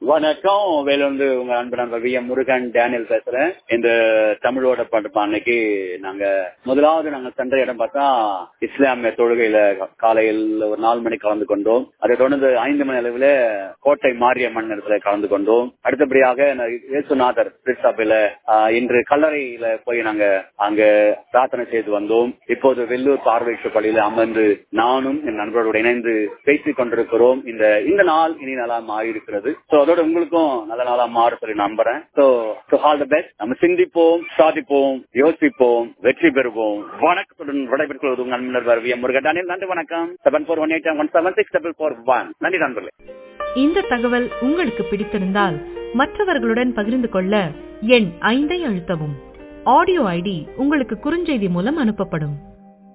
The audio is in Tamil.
வணக்கம் வேலூர்ந்து உங்க அன்பு நண்பர் வி எம் முருகன் டேனியல் பேசுறேன் இந்த தமிழோட பாட்டு அன்னைக்கு நாங்க முதலாவது நாங்க சென்ற இடம் பார்த்தா இஸ்லாமிய தொழுகையில காலையில் ஒரு நாலு மணி கலந்து கொண்டோம் அதை தொடர்ந்து ஐந்து மணி அளவில் கோட்டை மாரியம்மன் இடத்துல கலந்து கொண்டோம் அடுத்தபடியாக இயேசுநாதர் திருச்சாப்பில இன்று கல்லறையில போய் நாங்க அங்க பிரார்த்தனை செய்து வந்தோம் இப்போது வெள்ளூர் பார்வைக்கு பள்ளியில அமர்ந்து நானும் என் நண்பரோடு இணைந்து பேசிக் கொண்டிருக்கிறோம் இந்த இந்த நாள் இனி நல்லா மாறி இருக்கிறது சோ அதோட உங்களுக்கும் நல்ல நாளா மாறும் சொல்லி நம்புறேன் so to all the best நம்ம சிந்திப்போம் சாதிப்போம் யோசிப்போம் வெற்றி பெறுவோம் வணக்கத்துடன் விடைபெற்றுவது உங்கள் நண்பர் வி எம் முருகன் நன்றி வணக்கம் seven four one eight one seven six double four one நன்றி நண்பர்களே இந்த தகவல் உங்களுக்கு பிடித்திருந்தால் மற்றவர்களுடன் பகிர்ந்து கொள்ள எண் ஐந்தை அழுத்தவும் ஆடியோ ஐடி உங்களுக்கு குறுஞ்செய்தி மூலம் அனுப்பப்படும்